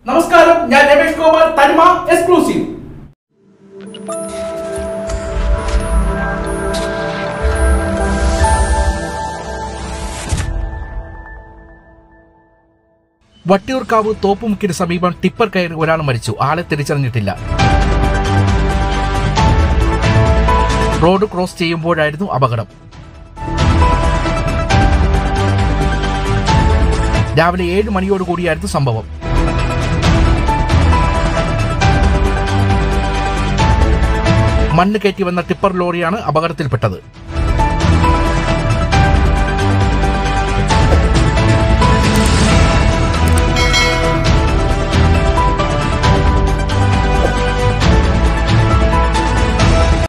നമസ്കാരം ഞാൻ രമേഷ് ഗോപാൽ തനിമ എക്സ്ക്ലൂസീവ് വട്ടിയൂർക്കാവ് തോപ്പുമുക്കിന് സമീപം ടിപ്പർ കയറി ഒരാൾ മരിച്ചു ആളെ തിരിച്ചറിഞ്ഞിട്ടില്ല റോഡ് ക്രോസ് ചെയ്യുമ്പോഴായിരുന്നു അപകടം രാവിലെ ഏഴ് മണിയോടുകൂടിയായിരുന്നു സംഭവം മണ്ണ് കയറ്റി വന്ന ടിപ്പർ ലോറിയാണ് അപകടത്തിൽപ്പെട്ടത്